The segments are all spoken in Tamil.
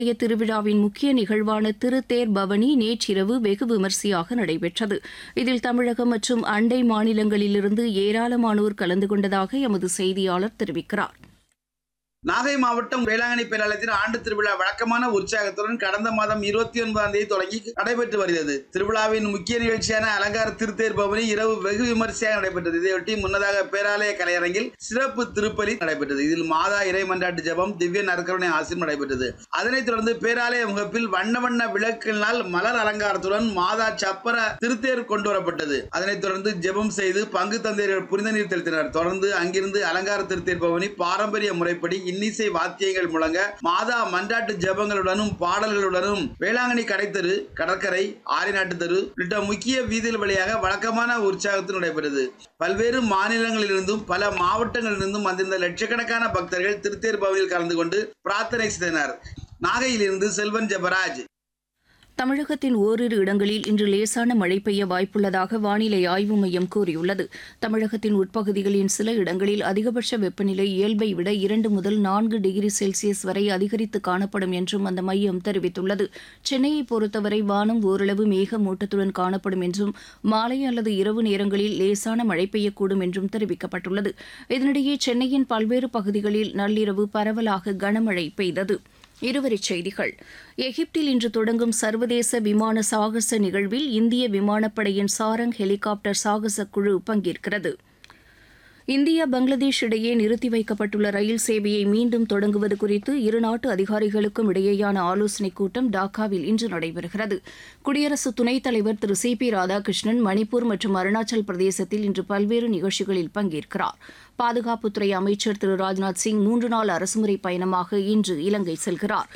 ஆலய திருவிழாவின் முக்கிய நிகழ்வான திருத்தேர் பவனி நேற்றிரவு வெகு விமரிசையாக நடைபெற்றது இதில் தமிழகம் மற்றும் அண்டை மாநிலங்களிலிருந்து ஏராளமானோர் கலந்து கொண்டதாக எமது செய்தியாளர் தெரிவிக்கிறார் நாகை மாவட்டம் வேளாங்கண்ணி பேராலயத்தின் ஆண்டு திருவிழா வழக்கமான உற்சாகத்துடன் கடந்த மாதம் இருபத்தி ஒன்பதாம் தேதி தொடங்கி நடைபெற்று வருகிறது திருவிழாவின் முக்கிய நிகழ்ச்சியான அலங்கார திருத்தேர் பவனி இரவு வெகு விமரிசையாக நடைபெற்றது இதையொட்டி முன்னதாக பேராலய கலையரங்கில் சிறப்பு திருப்பலி நடைபெற்றது இதில் மாதா இறை மன்றாட்டு ஜெபம் திவ்ய நற்கருணை ஆசிரியம் நடைபெற்றது அதனைத் தொடர்ந்து பேராலய முகப்பில் வண்ண வண்ண விளக்கினால் மலர் அலங்காரத்துடன் மாதா சப்பர திருத்தேர் கொண்டு வரப்பட்டது அதனைத் தொடர்ந்து ஜெபம் செய்து பங்கு தந்தையர்கள் புனித நீர் தெளித்தனர் தொடர்ந்து அங்கிருந்து அலங்கார திருத்தேர் பவனி பாரம்பரிய முறைப்படி இன்னிசை வாத்தியங்கள் முழங்க மாதா மன்றாட்டு ஜெபங்களுடனும் பாடல்களுடனும் வேளாங்கண்ணி கடைத்தெரு கடற்கரை ஆரிநாட்டு தெரு உள்ளிட்ட முக்கிய வீதிகள் வழியாக வழக்கமான உற்சாகத்தில் நடைபெற்றது பல்வேறு மாநிலங்களிலிருந்தும் பல மாவட்டங்களிலிருந்தும் வந்திருந்த லட்சக்கணக்கான பக்தர்கள் திருத்தேர் பவனியில் கலந்து கொண்டு பிரார்த்தனை செய்தனர் நாகையிலிருந்து செல்வன் ஜெபராஜ் தமிழகத்தின் ஓரிரு இடங்களில் இன்று லேசான மழை பெய்ய வாய்ப்புள்ளதாக வானிலை ஆய்வு மையம் கூறியுள்ளது தமிழகத்தின் உட்பகுதிகளின் சில இடங்களில் அதிகபட்ச வெப்பநிலை இயல்பை விட இரண்டு முதல் நான்கு டிகிரி செல்சியஸ் வரை அதிகரித்து காணப்படும் என்றும் அந்த மையம் தெரிவித்துள்ளது சென்னையை பொறுத்தவரை வானம் ஓரளவு மேகமூட்டத்துடன் காணப்படும் என்றும் மாலை அல்லது இரவு நேரங்களில் லேசான மழை பெய்யக்கூடும் என்றும் தெரிவிக்கப்பட்டுள்ளது இதனிடையே சென்னையின் பல்வேறு பகுதிகளில் நள்ளிரவு பரவலாக கனமழை பெய்தது இருவரிச் செய்திகள் எகிப்தில் இன்று தொடங்கும் சர்வதேச விமான சாகச நிகழ்வில் இந்திய விமானப்படையின் சாரங் ஹெலிகாப்டர் சாகச குழு பங்கேற்கிறது இந்தியா பங்களாதேஷ் இடையே நிறுத்தி வைக்கப்பட்டுள்ள ரயில் சேவையை மீண்டும் தொடங்குவது குறித்து இருநாட்டு அதிகாரிகளுக்கும் இடையேயான ஆலோசனைக் கூட்டம் டாக்காவில் இன்று நடைபெறுகிறது குடியரசு துணைத் தலைவர் திரு சி பி ராதாகிருஷ்ணன் மணிப்பூர் மற்றும் அருணாச்சல் பிரதேசத்தில் இன்று பல்வேறு நிகழ்ச்சிகளில் பங்கேற்கிறார் பாதுகாப்புத்துறை அமைச்சர் திரு ராஜ்நாத் சிங் மூன்று நாள் அரசுமுறை பயணமாக இன்று இலங்கை செல்கிறார்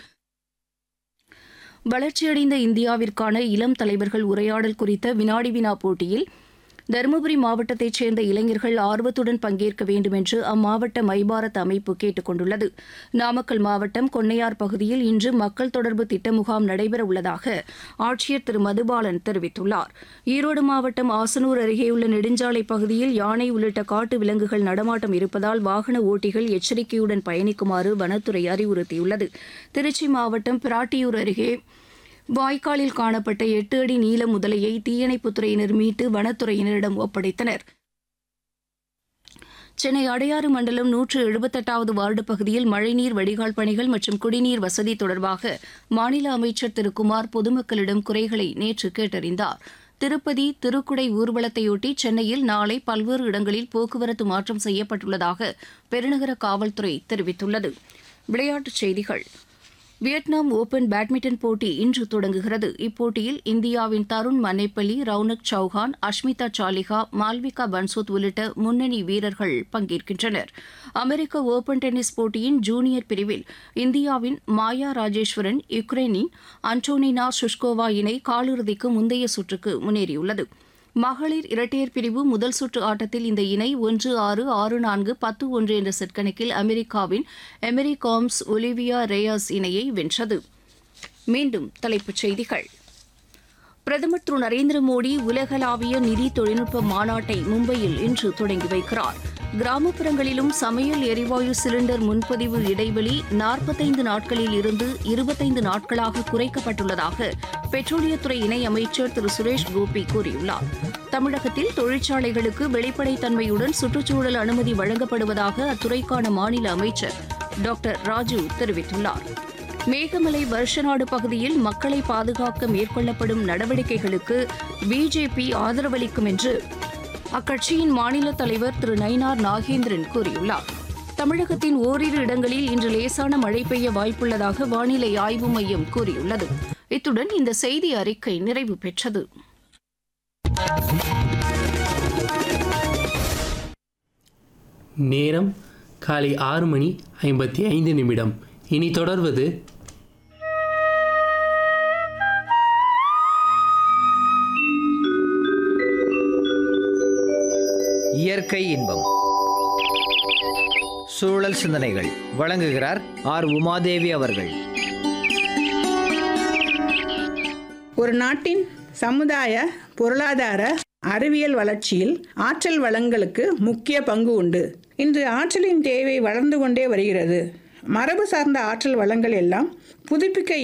வளர்ச்சியடைந்த இந்தியாவிற்கான இளம் தலைவர்கள் உரையாடல் குறித்த வினாடி வினா போட்டியில் தருமபுரி மாவட்டத்தைச் சேர்ந்த இளைஞர்கள் ஆர்வத்துடன் பங்கேற்க வேண்டும் என்று அம்மாவட்ட மைபாரத் அமைப்பு கேட்டுக் கொண்டுள்ளது நாமக்கல் மாவட்டம் கொன்னையார் பகுதியில் இன்று மக்கள் தொடர்பு திட்ட முகாம் நடைபெற உள்ளதாக ஆட்சியர் திரு மதுபாலன் தெரிவித்துள்ளார் ஈரோடு மாவட்டம் ஆசனூர் அருகேயுள்ள நெடுஞ்சாலை பகுதியில் யானை உள்ளிட்ட காட்டு விலங்குகள் நடமாட்டம் இருப்பதால் வாகன ஓட்டிகள் எச்சரிக்கையுடன் பயணிக்குமாறு வனத்துறை அறிவுறுத்தியுள்ளது திருச்சி மாவட்டம் பிராட்டியூர் அருகே வாய்க்காலில் காணப்பட்ட எட்டு அடி நீள முதலையை தீயணைப்புத்துறையினர் மீட்டு வனத்துறையினரிடம் ஒப்படைத்தனர் சென்னை அடையாறு மண்டலம் நூற்று எழுபத்தெட்டாவது வார்டு பகுதியில் மழைநீர் வடிகால் பணிகள் மற்றும் குடிநீர் வசதி தொடர்பாக மாநில அமைச்சர் திரு குமார் பொதுமக்களிடம் குறைகளை நேற்று கேட்டறிந்தார் திருப்பதி திருக்குடை ஊர்வலத்தையொட்டி சென்னையில் நாளை பல்வேறு இடங்களில் போக்குவரத்து மாற்றம் செய்யப்பட்டுள்ளதாக பெருநகர காவல்துறை தெரிவித்துள்ளது விளையாட்டுச் செய்திகள் வியட்நாம் ஓபன் பேட்மிண்டன் போட்டி இன்று தொடங்குகிறது இப்போட்டியில் இந்தியாவின் தருண் மன்னைப்பள்ளி ரவுனக் சௌஹான் அஷ்மிதா சாலிஹா மால்விகா பன்சோத் உள்ளிட்ட முன்னணி வீரர்கள் பங்கேற்கின்றனர் அமெரிக்க ஓபன் டென்னிஸ் போட்டியின் ஜூனியர் பிரிவில் இந்தியாவின் மாயா ராஜேஸ்வரன் யுக்ரைனின் அன்டோனினா சுஷ்கோவா இணை காலிறுதிக்கு முந்தைய சுற்றுக்கு முன்னேறியுள்ளது மகளிர் இரட்டையர் பிரிவு முதல் சுற்று ஆட்டத்தில் இந்த இணை ஒன்று ஆறு ஆறு நான்கு பத்து ஒன்று என்ற செட் கணக்கில் அமெரிக்காவின் எமெரி காம்ஸ் ஒலிவியா ரேயாஸ் இணையை வென்றது மீண்டும் தலைப்புச் செய்திகள் பிரதமர் திரு நரேந்திர மோடி உலகளாவிய நிதி தொழில்நுட்ப மாநாட்டை மும்பையில் இன்று தொடங்கி வைக்கிறார் கிராமப்புறங்களிலும் சமையல் எரிவாயு சிலிண்டர் முன்பதிவு இடைவெளி நாற்பத்தைந்து நாட்களில் இருந்து இருபத்தைந்து நாட்களாக குறைக்கப்பட்டுள்ளதாக பெட்ரோலியத்துறை இணை அமைச்சர் திரு சுரேஷ் கோபி கூறியுள்ளார் தமிழகத்தில் தொழிற்சாலைகளுக்கு வெளிப்படைத்தன்மையுடன் சுற்றுச்சூழல் அனுமதி வழங்கப்படுவதாக அத்துறைக்கான மாநில அமைச்சர் டாக்டர் ராஜு தெரிவித்துள்ளார் மேகமலை வருஷநாடு பகுதியில் மக்களை பாதுகாக்க மேற்கொள்ளப்படும் நடவடிக்கைகளுக்கு பிஜேபி ஆதரவளிக்கும் என்று அக்கட்சியின் மாநில தலைவர் திரு நயினார் நாகேந்திரன் கூறியுள்ளார் தமிழகத்தின் ஓரிரு இடங்களில் இன்று லேசான மழை பெய்ய வாய்ப்புள்ளதாக வானிலை ஆய்வு மையம் கூறியுள்ளது இத்துடன் இந்த செய்தி அறிக்கை நிறைவு பெற்றது நேரம் காலை ஆறு மணி ஐம்பத்தி ஐந்து நிமிடம் இனி தொடர்வது இயற்கை இன்பம் சூழல் சிந்தனைகள் வழங்குகிறார் ஆர் உமாதேவி அவர்கள் ஒரு நாட்டின் சமுதாய பொருளாதார அறிவியல் வளர்ச்சியில் ஆற்றல் வளங்களுக்கு முக்கிய பங்கு உண்டு இன்று ஆற்றலின் தேவை வளர்ந்து கொண்டே வருகிறது மரபு சார்ந்த ஆற்றல் வளங்கள் எல்லாம் புதுப்பிக்க